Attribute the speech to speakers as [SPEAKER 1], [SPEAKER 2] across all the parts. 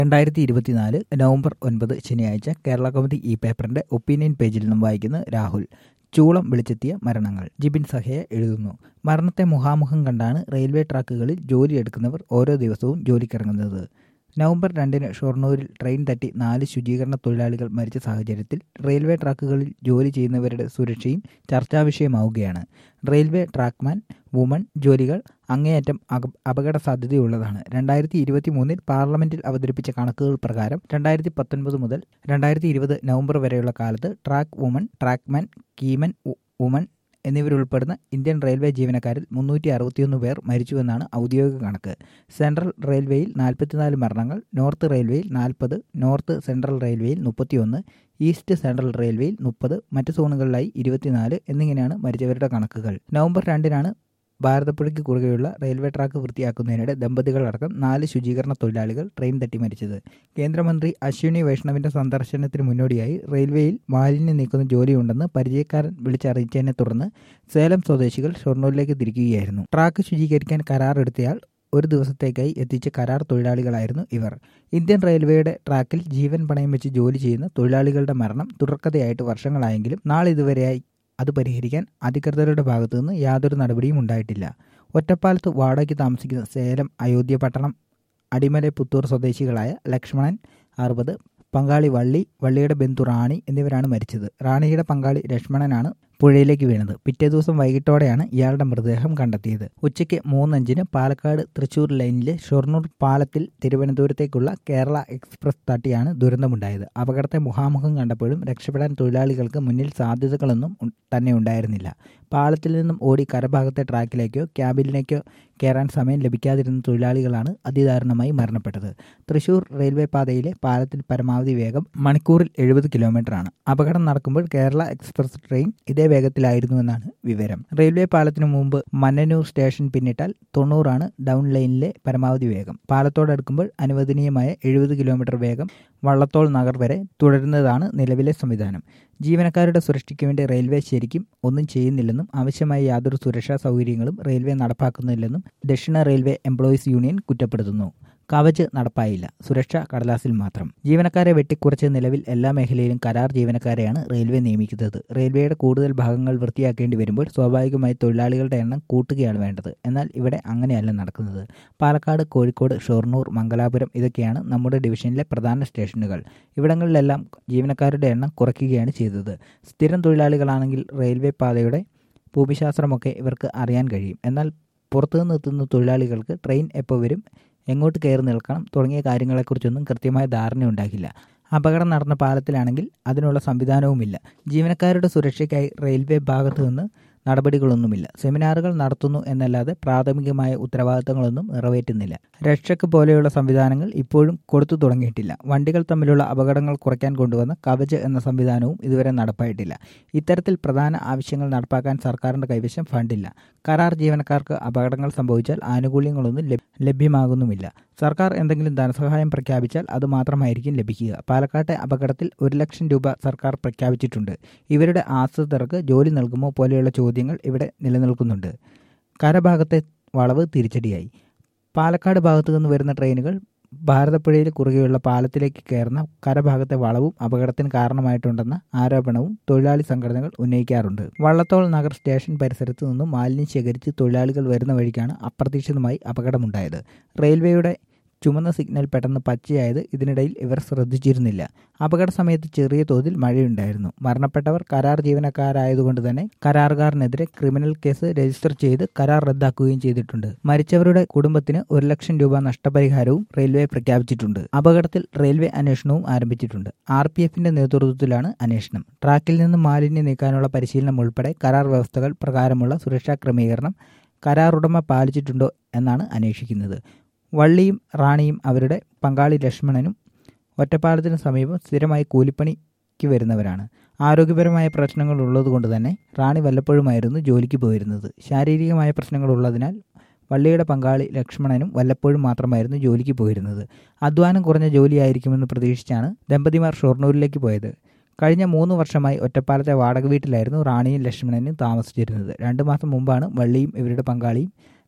[SPEAKER 1] രണ്ടായിരത്തി ഇരുപത്തിനാല് നവംബർ ഒൻപത് ശനിയാഴ്ച കേരള കൗമുദി ഈ പേപ്പറിന്റെ ഒപ്പീനിയൻ പേജിൽ നിന്നും വായിക്കുന്ന രാഹുൽ ചൂളം വിളിച്ചെത്തിയ മരണങ്ങൾ ജിബിൻ സഹയ എഴുതുന്നു മരണത്തെ മുഖാമുഖം കണ്ടാണ് റെയിൽവേ ട്രാക്കുകളിൽ ജോലിയെടുക്കുന്നവർ ഓരോ ദിവസവും ജോലിക്കിറങ്ങുന്നത് നവംബർ രണ്ടിന് ഷൊർണൂരിൽ ട്രെയിൻ തട്ടി നാല് ശുചീകരണ തൊഴിലാളികൾ മരിച്ച സാഹചര്യത്തിൽ റെയിൽവേ ട്രാക്കുകളിൽ ജോലി ചെയ്യുന്നവരുടെ സുരക്ഷയും ചർച്ചാ വിഷയമാവുകയാണ് റെയിൽവേ ട്രാക്ക്മാൻ വുമൺ ജോലികൾ അങ്ങേയറ്റം അപകട സാധ്യതയുള്ളതാണ് രണ്ടായിരത്തി ഇരുപത്തി മൂന്നിൽ പാർലമെന്റിൽ അവതരിപ്പിച്ച കണക്കുകൾ പ്രകാരം രണ്ടായിരത്തി പത്തൊൻപത് മുതൽ രണ്ടായിരത്തി ഇരുപത് നവംബർ വരെയുള്ള കാലത്ത് track woman trackman keyman woman എന്നിവരുൾപ്പെടുന്ന ഇന്ത്യൻ റെയിൽവേ ജീവനക്കാരിൽ മുന്നൂറ്റി അറുപത്തിയൊന്ന് പേർ മരിച്ചുവെന്നാണ് ഔദ്യോഗിക കണക്ക് സെൻട്രൽ റെയിൽവേയിൽ നാൽപ്പത്തിനാല് മരണങ്ങൾ നോർത്ത് റെയിൽവേയിൽ നാൽപ്പത് നോർത്ത് സെൻട്രൽ റെയിൽവേയിൽ മുപ്പത്തിയൊന്ന് ഈസ്റ്റ് സെൻട്രൽ റെയിൽവേയിൽ മുപ്പത് മറ്റ് സോണുകളിലായി ഇരുപത്തിനാല് എന്നിങ്ങനെയാണ് മരിച്ചവരുടെ കണക്കുകൾ നവംബർ രണ്ടിനാണ് ഭാരതപ്പുഴയ്ക്ക് കുറുകെയുള്ള റെയിൽവേ ട്രാക്ക് വൃത്തിയാക്കുന്നതിനിടെ ദമ്പതികളടക്കം നാല് ശുചീകരണ തൊഴിലാളികൾ ട്രെയിൻ തട്ടി മരിച്ചത് കേന്ദ്രമന്ത്രി അശ്വിനി വൈഷ്ണവിന്റെ സന്ദർശനത്തിന് മുന്നോടിയായി റെയിൽവേയിൽ മാലിന്യം നീക്കുന്ന ജോലിയുണ്ടെന്ന് പരിചയക്കാരൻ വിളിച്ചറിയിച്ചതിനെ തുടർന്ന് സേലം സ്വദേശികൾ ഷൊർണൂരിലേക്ക് തിരിക്കുകയായിരുന്നു ട്രാക്ക് ശുചീകരിക്കാൻ കരാറെടുത്തയാൾ ഒരു ദിവസത്തേക്കായി എത്തിച്ച കരാർ തൊഴിലാളികളായിരുന്നു ഇവർ ഇന്ത്യൻ റെയിൽവേയുടെ ട്രാക്കിൽ ജീവൻ പണയം വെച്ച് ജോലി ചെയ്യുന്ന തൊഴിലാളികളുടെ മരണം തുടർക്കഥയായിട്ട് വർഷങ്ങളായെങ്കിലും നാളിതുവരെയായി അത് പരിഹരിക്കാൻ അധികൃതരുടെ ഭാഗത്തു നിന്ന് യാതൊരു നടപടിയും ഉണ്ടായിട്ടില്ല ഒറ്റപ്പാലത്ത് വാടകയ്ക്ക് താമസിക്കുന്ന സേലം അയോധ്യ പട്ടണം അടിമല പുത്തൂർ സ്വദേശികളായ ലക്ഷ്മണൻ അറുപത് പങ്കാളി വള്ളി വള്ളിയുടെ ബന്ധു റാണി എന്നിവരാണ് മരിച്ചത് റാണിയുടെ പങ്കാളി ലക്ഷ്മണനാണ് പുഴയിലേക്ക് വീണത് പിറ്റേ ദിവസം വൈകിട്ടോടെയാണ് ഇയാളുടെ മൃതദേഹം കണ്ടെത്തിയത് ഉച്ചയ്ക്ക് മൂന്നഞ്ചിന് പാലക്കാട് തൃശൂർ ലൈനിലെ ഷൊർണൂർ പാലത്തിൽ തിരുവനന്തപുരത്തേക്കുള്ള കേരള എക്സ്പ്രസ് തട്ടിയാണ് ദുരന്തമുണ്ടായത് അപകടത്തെ മുഖാമുഖം കണ്ടപ്പോഴും രക്ഷപ്പെടാൻ തൊഴിലാളികൾക്ക് മുന്നിൽ സാധ്യതകളൊന്നും തന്നെ ഉണ്ടായിരുന്നില്ല പാലത്തിൽ നിന്നും ഓടി കരഭാഗത്തെ ട്രാക്കിലേക്കോ ക്യാബിനിലേക്കോ കയറാൻ സമയം ലഭിക്കാതിരുന്ന തൊഴിലാളികളാണ് അതിദാരുണമായി മരണപ്പെട്ടത് തൃശൂർ റെയിൽവേ പാതയിലെ പാലത്തിൽ പരമാവധി വേഗം മണിക്കൂറിൽ എഴുപത് കിലോമീറ്ററാണ് അപകടം നടക്കുമ്പോൾ കേരള എക്സ്പ്രസ് ട്രെയിൻ ഇതേ വേഗത്തിലായിരുന്നുവെന്നാണ് വിവരം റെയിൽവേ പാലത്തിനു മുമ്പ് മന്നന്നൂർ സ്റ്റേഷൻ പിന്നിട്ടാൽ തൊണ്ണൂറാണ് ഡൗൺ ലൈനിലെ പരമാവധി വേഗം പാലത്തോടടുക്കുമ്പോൾ അനുവദനീയമായ എഴുപത് കിലോമീറ്റർ വേഗം വള്ളത്തോൾ നഗർ വരെ തുടരുന്നതാണ് നിലവിലെ സംവിധാനം ജീവനക്കാരുടെ സുരക്ഷയ്ക്ക് വേണ്ടി റെയിൽവേ ശരിക്കും ഒന്നും ചെയ്യുന്നില്ലെന്നും ആവശ്യമായ യാതൊരു സുരക്ഷാ സൗകര്യങ്ങളും റെയിൽവേ നടപ്പാക്കുന്നില്ലെന്നും ദക്ഷിണ റെയിൽവേ എംപ്ലോയീസ് യൂണിയൻ കുറ്റപ്പെടുത്തുന്നു കവച് നടപ്പായില്ല സുരക്ഷ കടലാസിൽ മാത്രം ജീവനക്കാരെ വെട്ടിക്കുറച്ച് നിലവിൽ എല്ലാ മേഖലയിലും കരാർ ജീവനക്കാരെയാണ് റെയിൽവേ നിയമിക്കുന്നത് റെയിൽവേയുടെ കൂടുതൽ ഭാഗങ്ങൾ വൃത്തിയാക്കേണ്ടി വരുമ്പോൾ സ്വാഭാവികമായി തൊഴിലാളികളുടെ എണ്ണം കൂട്ടുകയാണ് വേണ്ടത് എന്നാൽ ഇവിടെ അങ്ങനെയല്ല നടക്കുന്നത് പാലക്കാട് കോഴിക്കോട് ഷൊർണൂർ മംഗലാപുരം ഇതൊക്കെയാണ് നമ്മുടെ ഡിവിഷനിലെ പ്രധാന സ്റ്റേഷനുകൾ ഇവിടങ്ങളിലെല്ലാം ജീവനക്കാരുടെ എണ്ണം കുറയ്ക്കുകയാണ് ചെയ്തത് സ്ഥിരം തൊഴിലാളികളാണെങ്കിൽ റെയിൽവേ പാതയുടെ ഭൂമിശാസ്ത്രമൊക്കെ ഇവർക്ക് അറിയാൻ കഴിയും എന്നാൽ പുറത്തുനിന്ന് എത്തുന്ന തൊഴിലാളികൾക്ക് ട്രെയിൻ എപ്പോൾ വരും എങ്ങോട്ട് കയറി നിൽക്കണം തുടങ്ങിയ കാര്യങ്ങളെക്കുറിച്ചൊന്നും കൃത്യമായ ധാരണ ഉണ്ടാകില്ല അപകടം നടന്ന പാലത്തിലാണെങ്കിൽ അതിനുള്ള സംവിധാനവുമില്ല ജീവനക്കാരുടെ സുരക്ഷയ്ക്കായി റെയിൽവേ ഭാഗത്തു നിന്ന് നടപടികളൊന്നുമില്ല സെമിനാറുകൾ നടത്തുന്നു എന്നല്ലാതെ പ്രാഥമികമായ ഉത്തരവാദിത്തങ്ങളൊന്നും നിറവേറ്റുന്നില്ല രക്ഷയ്ക്ക് പോലെയുള്ള സംവിധാനങ്ങൾ ഇപ്പോഴും കൊടുത്തു തുടങ്ങിയിട്ടില്ല വണ്ടികൾ തമ്മിലുള്ള അപകടങ്ങൾ കുറയ്ക്കാൻ കൊണ്ടുവന്ന കവച് എന്ന സംവിധാനവും ഇതുവരെ നടപ്പായിട്ടില്ല ഇത്തരത്തിൽ പ്രധാന ആവശ്യങ്ങൾ നടപ്പാക്കാൻ സർക്കാരിന്റെ കൈവശം ഫണ്ടില്ല കരാർ ജീവനക്കാർക്ക് അപകടങ്ങൾ സംഭവിച്ചാൽ ആനുകൂല്യങ്ങളൊന്നും ലഭ്യമാകുന്നുമില്ല സർക്കാർ എന്തെങ്കിലും ധനസഹായം പ്രഖ്യാപിച്ചാൽ അത് മാത്രമായിരിക്കും ലഭിക്കുക പാലക്കാട്ടെ അപകടത്തിൽ ഒരു ലക്ഷം രൂപ സർക്കാർ പ്രഖ്യാപിച്ചിട്ടുണ്ട് ഇവരുടെ ആശ്രിതർക്ക് ജോലി നൽകുമോ പോലെയുള്ള ചോദ്യങ്ങൾ ഇവിടെ നിലനിൽക്കുന്നുണ്ട് കരഭാഗത്തെ വളവ് തിരിച്ചടിയായി പാലക്കാട് ഭാഗത്തു നിന്ന് വരുന്ന ട്രെയിനുകൾ ഭാരതപ്പുഴയിൽ കുറുകെയുള്ള പാലത്തിലേക്ക് കയറുന്ന കരഭാഗത്തെ വളവും അപകടത്തിന് കാരണമായിട്ടുണ്ടെന്ന ആരോപണവും തൊഴിലാളി സംഘടനകൾ ഉന്നയിക്കാറുണ്ട് വള്ളത്തോൾ നഗർ സ്റ്റേഷൻ പരിസരത്തു നിന്നും മാലിന്യം ശേഖരിച്ച് തൊഴിലാളികൾ വരുന്ന വഴിക്കാണ് അപ്രതീക്ഷിതമായി അപകടമുണ്ടായത് റെയിൽവേയുടെ ചുമന്ന സിഗ്നൽ പെട്ടെന്ന് പച്ചയായത് ഇതിനിടയിൽ ഇവർ ശ്രദ്ധിച്ചിരുന്നില്ല അപകട സമയത്ത് ചെറിയ തോതിൽ മഴയുണ്ടായിരുന്നു മരണപ്പെട്ടവർ കരാർ ജീവനക്കാരായതുകൊണ്ട് തന്നെ കരാറുകാരനെതിരെ ക്രിമിനൽ കേസ് രജിസ്റ്റർ ചെയ്ത് കരാർ റദ്ദാക്കുകയും ചെയ്തിട്ടുണ്ട് മരിച്ചവരുടെ കുടുംബത്തിന് ഒരു ലക്ഷം രൂപ നഷ്ടപരിഹാരവും റെയിൽവേ പ്രഖ്യാപിച്ചിട്ടുണ്ട് അപകടത്തിൽ റെയിൽവേ അന്വേഷണവും ആരംഭിച്ചിട്ടുണ്ട് ആർ പി എഫിന്റെ നേതൃത്വത്തിലാണ് അന്വേഷണം ട്രാക്കിൽ നിന്ന് മാലിന്യം നീക്കാനുള്ള പരിശീലനം ഉൾപ്പെടെ കരാർ വ്യവസ്ഥകൾ പ്രകാരമുള്ള സുരക്ഷാ ക്രമീകരണം കരാർ ഉടമ പാലിച്ചിട്ടുണ്ടോ എന്നാണ് അന്വേഷിക്കുന്നത് വള്ളിയും റാണിയും അവരുടെ പങ്കാളി ലക്ഷ്മണനും ഒറ്റപ്പാലത്തിന് സമീപം സ്ഥിരമായി കൂലിപ്പണിക്ക് വരുന്നവരാണ് ആരോഗ്യപരമായ പ്രശ്നങ്ങൾ ഉള്ളതുകൊണ്ട് തന്നെ റാണി വല്ലപ്പോഴുമായിരുന്നു ജോലിക്ക് പോയിരുന്നത് ശാരീരികമായ പ്രശ്നങ്ങൾ ഉള്ളതിനാൽ വള്ളിയുടെ പങ്കാളി ലക്ഷ്മണനും വല്ലപ്പോഴും മാത്രമായിരുന്നു ജോലിക്ക് പോയിരുന്നത് അധ്വാനം കുറഞ്ഞ ജോലിയായിരിക്കുമെന്ന് പ്രതീക്ഷിച്ചാണ് ദമ്പതിമാർ ഷൊർണൂരിലേക്ക് പോയത് കഴിഞ്ഞ മൂന്ന് വർഷമായി ഒറ്റപ്പാലത്തെ വാടക വീട്ടിലായിരുന്നു റാണിയും ലക്ഷ്മണനും താമസിച്ചിരുന്നത് രണ്ടു മാസം മുമ്പാണ് വള്ളിയും ഇവരുടെ പങ്കാളിയും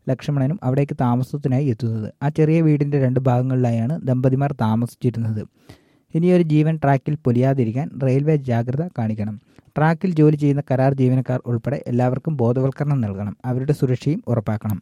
[SPEAKER 1] ലക്ഷ്മണനും അവിടേക്ക് താമസത്തിനായി എത്തുന്നത് ആ ചെറിയ വീടിൻ്റെ രണ്ട് ഭാഗങ്ങളിലായാണ് ദമ്പതിമാർ താമസിച്ചിരുന്നത് ഇനിയൊരു ജീവൻ ട്രാക്കിൽ പൊലിയാതിരിക്കാൻ റെയിൽവേ ജാഗ്രത കാണിക്കണം ട്രാക്കിൽ ജോലി ചെയ്യുന്ന കരാർ ജീവനക്കാർ ഉൾപ്പെടെ എല്ലാവർക്കും ബോധവൽക്കരണം നൽകണം അവരുടെ സുരക്ഷയും ഉറപ്പാക്കണം